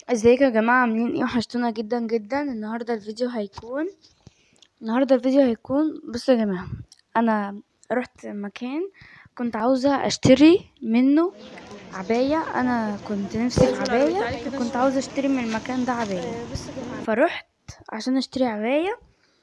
ازيكم يا جماعة عاملين ايه وحشتونا جدا جدا النهاردة الفيديو هيكون النهاردة الفيديو هيكون بصوا يا جماعة انا رحت مكان كنت عاوزة اشتري منه عباية انا كنت نفسي في عباية وكنت عاوزة اشتري من المكان ده عباية فرحت عشان اشتري عباية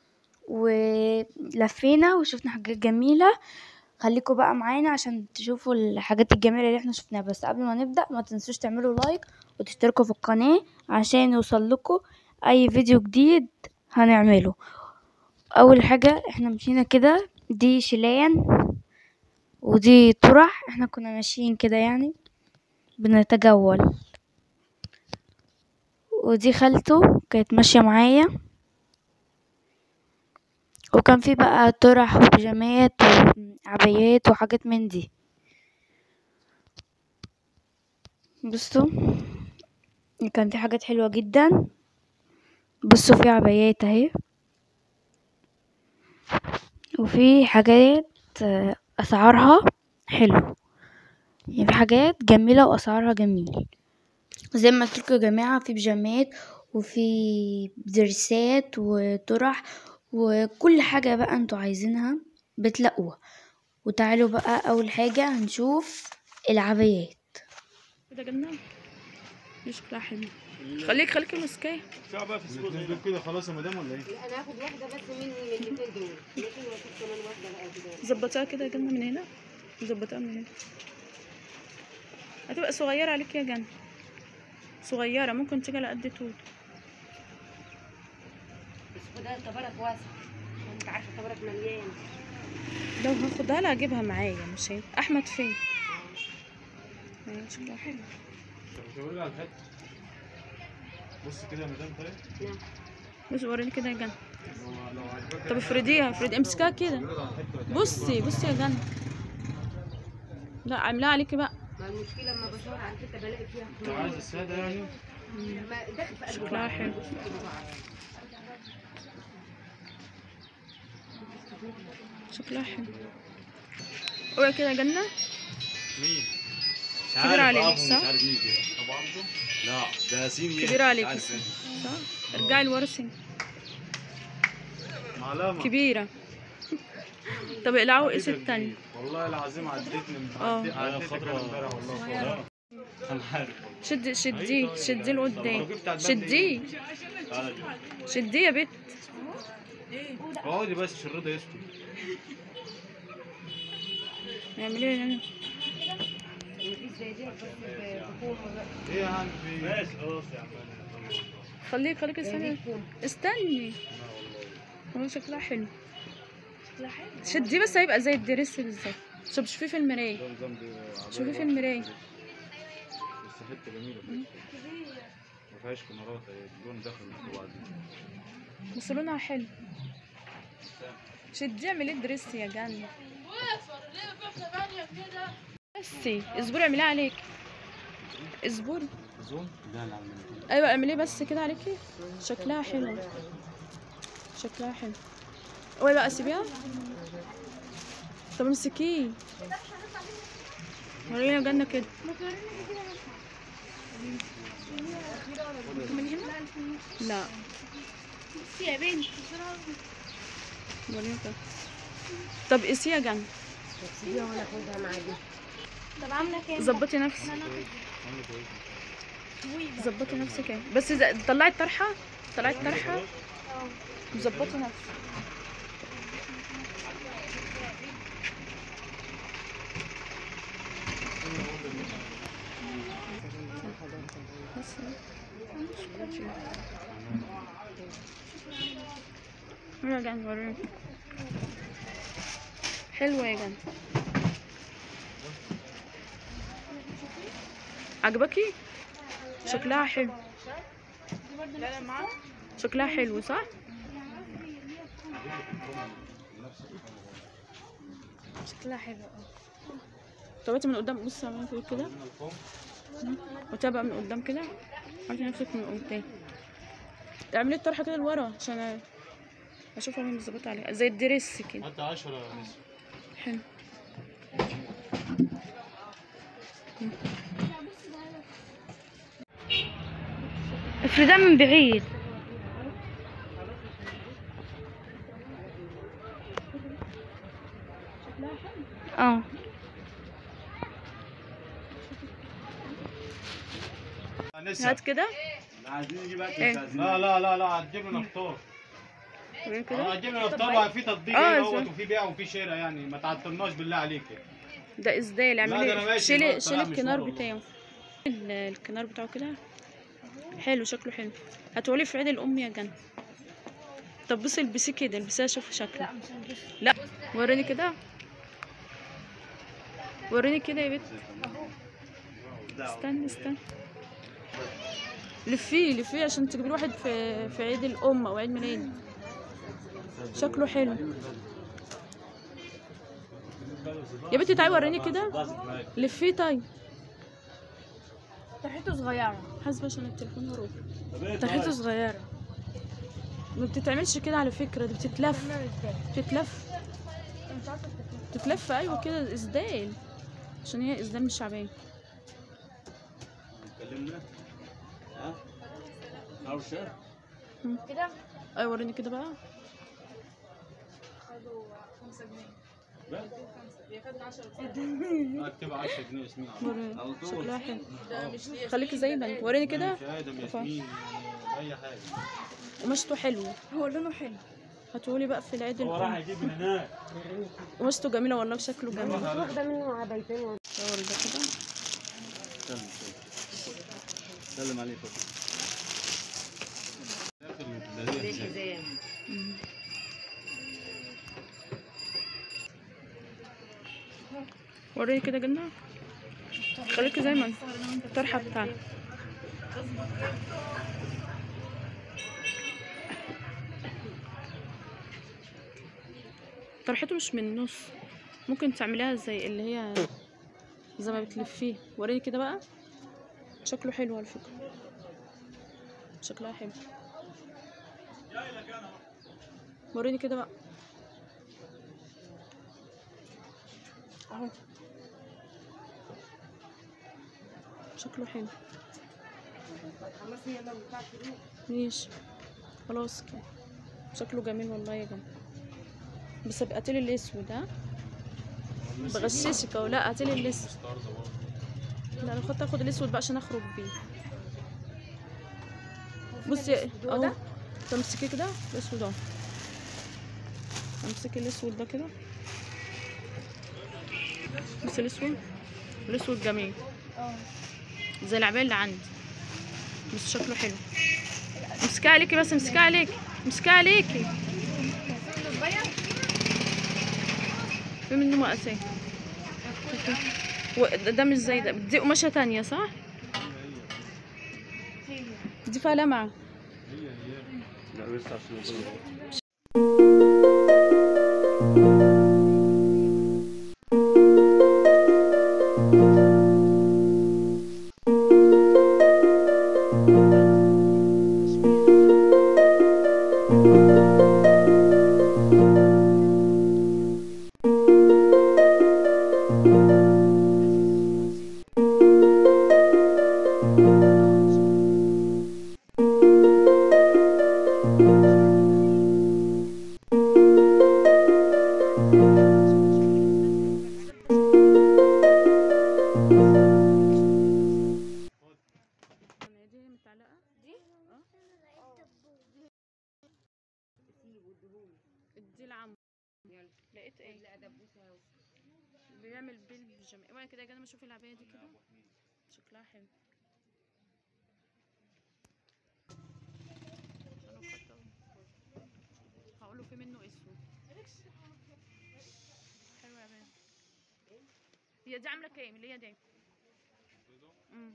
ولفينا وشفنا حاجات جميلة خليكم بقى معانا عشان تشوفوا الحاجات الجميلة اللي احنا شفناها بس قبل ما نبدأ ما تنسوش تعملوا لايك وتشتركوا في القناة عشان يوصلكوا اي فيديو جديد هنعمله اول حاجة احنا مشينا كده دي شيلان ودي طرح احنا كنا ماشيين كده يعني بنتجول ودي خالته كانت ماشية معايا وكان في بقى طرح وبيجامات وعبايات وحاجات من دي بصوا كان في حاجات حلوة جدا بصوا في عبايات اهي وفي حاجات آه، اسعارها حلو يعني في حاجات جميلة واسعارها جميل زي ما قلت لكم يا جماعة في بيجامات وفي درسات وطرح وكل حاجة بقى انتوا عايزينها بتلاقوها وتعالوا بقى اول حاجة هنشوف العبايات كده جبنا دي شكلها حلو خليك خليك ماسكاه الاثنين دول كده خلاص يا مدام ولا ايه؟ انا هاخد واحده بس من الاثنين دول ممكن واخد كمان واحده بقى كده ظبطها كده يا جنة من هنا ظبطها من هنا هتبقى صغيرة عليك يا جنة صغيرة ممكن تيجي على قد طول بس خدها طبرك واسع انت عارفه طبرك مليان لو هاخدها لها اجيبها معايا مش هي احمد فين أيوة، شكلها حلو مش هقول على الحته بص كده يا مدام طيب نعم بص وريني كده يا جنة لو لو عجبك طب افرديها افردي امسكها كده على الحته ولا بصي بصي يا جنة لا عاملاها عليكي بقى ما المشكله لما بشاور على الحته بلاقي فيها انت عايز الساده يعني؟ ما داخل في قلب شكلها بعض حلو. مش في قلب بعض. شكلها حلو اوعي كده يا جنة مين؟ مش كبير عارف عليك، أبو صح؟ مش عارف مين كده ابو عبده؟ لا ده سيني كبير عليك صح ارجعي لورا سن معلمه كبيرة طب اقلعوا قيس التاني والله العظيم عديت من اه. عديت عديت خضرا. امبارح والله انا عارف شد شديه شديه لقدام لو جبت على البند شديه تعالى شديه يا بت اقعدي بس عشان الرضا يسكت نعمل ايه هنا مفيش زي دي بس بكومه بقى ايه يا عم في إيه؟ ماشي خلاص يا عم خليك خليك زي دي استنى بكومه استني هو شكلها حلو شكلها حلو شديه بس هيبقى زي الدريس بالظبط شوف شوفيه في المراية ده نظام دي عباية شوفي في برضه. المراية بس حته جميله ما فيهاش كاميرات اهي اللون داخل من جوه عادي. بس لونها حلو شديه اعملي دريس يا جنة بسي اصبري اعمليه عليك اصبري زون لا لا لا ايوه اعمليه بس كده عليكي شكلها حلو شكلها حلو اوعي بقى سيبيها طب امسكيه ورينا جنة كده لا يا بنت ورينا كده طب قيسي يا جنة سيبيها وانا اخدها معايا طب عامله كام ظبطي نفسك ظبطي نفسك اهي بس إذا- طلعي الطرحه طلعي الطرحه وظبطي نفسك بس يا جن وريني حلوة يا جن عجبكي شكلها حلو شكلها حلو صح شكلها حلو اه طب انت من قدام بص اعملي فوق كده وتابع من قدام كده عارفه نفسك من قدام اعملي الطرحه كده لورا عشان اشوفها وهي مظبوطه عليها زي الدريس كده حتى 10 حلو افردها من بعيد اه هات كده عايزين نجيب اكل إيه؟ مش عايزين لا لا لا لا هتجيب لنا فطار وريني اه كده هتجيب لنا فطار وفي تطبيق آه، ايه إزاي؟ دوت وفي بيع وفي شراء يعني ما تعطلناش بالله عليك ده اسدال لا، ده أنا اعملي ماشي شيلي بقى، شيلي طلع الكنار مشوار بتاعه ال- الكنار بتاعه كده حلو شكله حلو هتقولي في عيد الام يا جنى طب بصي البسيه كده البسيها شوفي شكله لا وريني كده وريني كده يا بنت استني استني لفيه لفيه عشان تجيبي واحد في في عيد الام او عيد ميلاد شكله حلو يا بنتي تعالي وريني كده لفيه طيب طرحته صغيرة حاسبه عشان التليفون هروح طرحته صغيرة ما بتتعملش كده على فكره دي بتتلف بتتلف بتتلف ايوه كده اسدال عشان هي اسدال مش شعبيه اتكلمنا ها او شهر كده ايوه وريني كده بقى اكتب 10 جنيه ياسمين وريني على طول. شكلها حلو خليكي زي ما انت وريني كده مش ادم ياسمين اي حاجه قماشته حلوه هو لونه حلو هاتولي بقى في العيد هو راح الام يجيب من هناك قماشته جميله والله شكله جميل واخده منه عبايتين و- صور ده كده سلم سلم سلم عليك زي الحزام وريني كده جنة خليكي زي ما انت الطرحه بتاعتك طرحته مش من النص ممكن تعمليها زي اللي هي زي ما بتلفيه وريني كده بقى شكله حلو على فكرة شكلها حلو وريني كده بقى اهو شكله حلو ماشي خلاص كده شكله جميل والله يا جماعة بس ابقى هاتيلي الاسود ها بغششك او لا هاتيلي الاسود لا انا خدت اخد الاسود بقى عشان اخرج بيه بصي اهو تمسكي كده الاسود اهو امسكي الاسود ده كده بصي الاسود الاسود جميل زي العباية اللي عندي بس شكله حلو امسكها عليكي بس امسكها عليكي امسكها عليكي في منه مقاسات و- ده ده مش زي ده دي قماشة تانية صح؟ دي فيها لمعة لا بس عشان دي متعلقة دي دي العم لقيت ايه بيعمل بيل بالجميع وانا كده يا جماعه اشوف العبايه دي كده شكلها حلو هقوله في منه اسود حلو يا بنت هي دي عامله كام اللي هي دي امم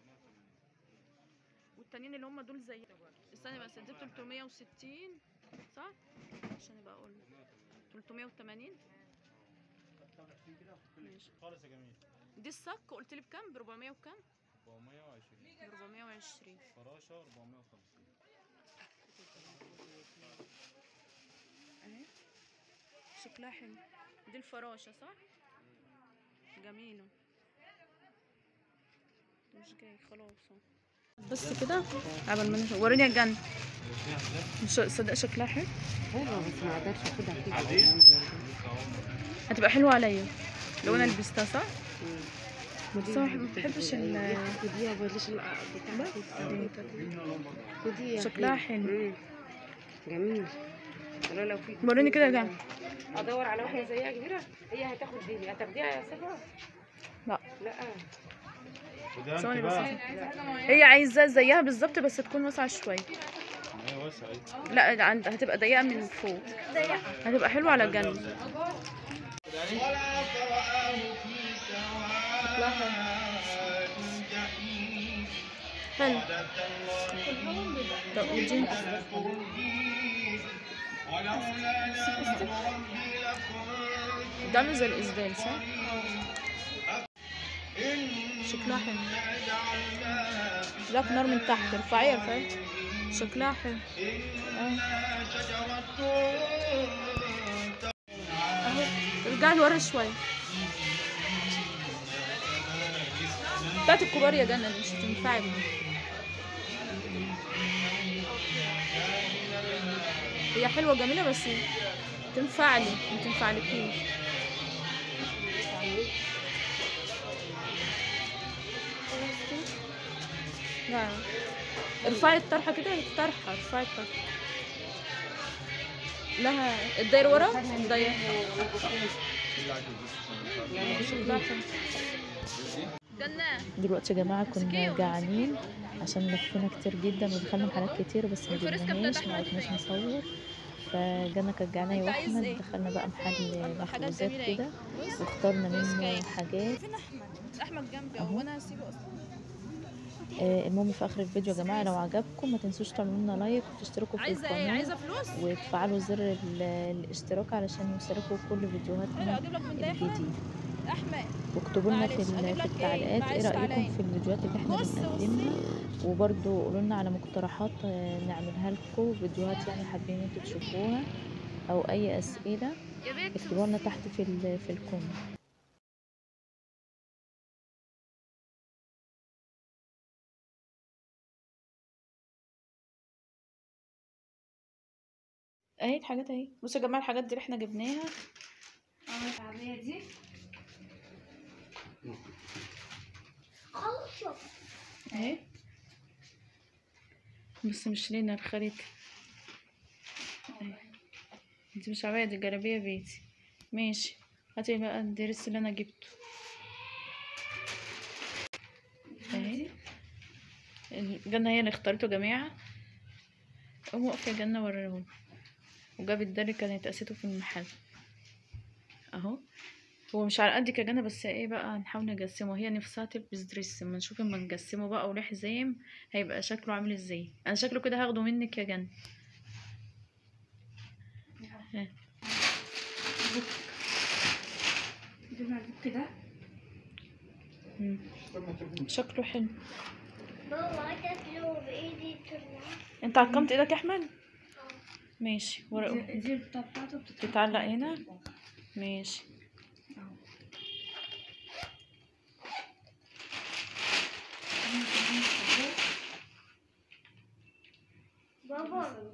والتانيين اللي هم دول زي استني بس دي 360 صح عشان يبقى اقول 380 ماشي خالص يا جميل دي الصك قلت لي بكام ب 400 وكام 420 ب 420 فراشه 450 اهي شكلها حلو دي الفراشه صح جميله مش جاي خلاص اهو بس كده قبل ما نشوف وريني الجنة مش صدق شكلها حلو حلوة بس ما اقدرش اخدها كده عادية؟ هتبقى حلوة عليا لو انا لبستها صح؟ بس أنا ما بحبش ال خديها بلاش ال- بتاع خديها شكلها حلو جميل ولا لو في وريني كده يا جنة ادور على واحده زيها كبيره هي هتاخد دي هتاخديها يا صفا لا لا وده انت ثواني بس بقى هي عايزة زيها بالظبط بس تكون واسعة شوية ما هي واسعة اهي. لا عند هتبقى ضيقة من فوق هتبقى حلوة على الجنة شكلها حلو حلو طب ودي ده عامل زي الإسدال صح؟ شكلها حلو لك نار من تحت ارفعيها ارفعي شكلها حلو اه اهو ارجعي لورا شوية بتاعت الكبار يا جنة مش هتنفعك دي. هي حلوة جميلة بس تنفع لي ما تنفعلكيش لا ارفعي الطرحة كده الطرحة ارفعي الطرحة لها الداير ورا الداير شكلها حلو. دلوقتي يا جماعة كنا جعانين عشان لفينا كتير جدا ودخلنا محلات كتير بس ما جبناهاش ما عرفناش نصور فجانا كانت جعانة يا أحمد دخلنا بقى محل مخبوزات كده واخترنا منه حاجات احمد جنبي أهو. وانا هسيبه اصلا آه المهم في آخر الفيديو يا جماعة لو عجبكم ما تنسوش تعملوا لنا لايك وتشتركوا في عايزه ايه القناة عايزه فلوس وتفعلوا زر ال- الاشتراك علشان يوصلكوا كل حلو فيديوهاتنا اجيب لك من ده يا أحمد؟ الجديد احمد واكتبوا لنا في, معلش، ال- أجيب في لك إيه؟ التعليقات ايه معلش رأيكم تعالي. في الفيديوهات اللي احنا بص، بنقدمها وبرضو قولوا لنا على مقترحات آه، نعملها لكم فيديوهات يعني حابين انتوا تشوفوها او اي اسئله يا بيت اكتبوا لنا تحت في ال- في الكومنت اهي الحاجات اهي بصوا يا جماعه الحاجات دي اللي احنا جبناها اه العادية دي اهي بس مش لينا الخريطة اهي دي مش عباية دي جلابية بيتي ماشي هاتي بقى الدرس اللي انا جبته اهي الجنة هي اللي اختارته يا جماعة قوموا وقفي يا جنة وريهولي وجابت ده اللي كانت قاسيته في المحل اهو هو مش على قد كجنة بس ايه بقى هنحاول نجسمه هي نفسها تلبس دريس اما نشوف اما نجسمه بقى وليه حزام هيبقى شكله عامل ازاي انا شكله كده هاخده منك يا جنة ها. جبنا البوك كده مم. شكله حلو بابا تاكله بايدي تطلع انت عقمت ايدك يا احمد ماشي ورقه دي دي البتاع بتاعته بتتحط تتعلق هنا ماشي بابا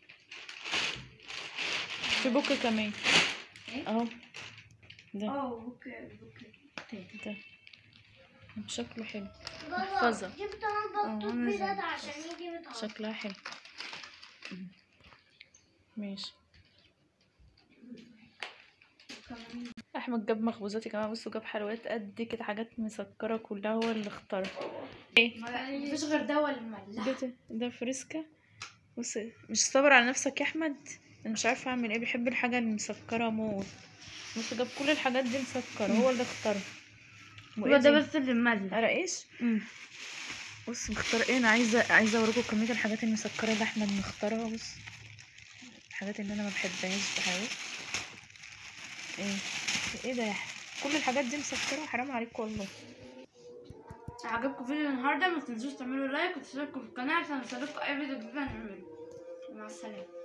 في بوك كمان ايه؟ اهو ده اه بوك بوك ده شكله حلو بابا محفظة. جبت انا اه، بطوط عامل زي بلاد عشان يجي متعرف شكلها حلو مم. ماشي احمد جاب مخبوزات يا جماعه بصوا جاب حلويات قد كده حاجات مسكره كلها هو اللي اختارها ايه مفيش غير ده ولا الملح ده ده فريسكا بص مش صابر على نفسك يا احمد انا مش عارفه اعمل ايه بيحب الحاجه المسكره موت بص جاب كل الحاجات دي مسكره هو اللي اختارها هو ده بس اللي مملح على ايش مم. بص مختار ايه انا عايزه عايزه اوريكم كميه الحاجات المسكره اللي احمد مختارها بص الحاجات اللي انا ما بحبهاش بحاول ايه ايه ده يا أحمد؟ كل الحاجات دي مسكره حرام عليك والله عجبكم فيديو النهارده ما تنسوش تعملوا لايك وتشتركوا في القناه عشان يوصلكوا اي فيديو جديد هنعمله مع السلامه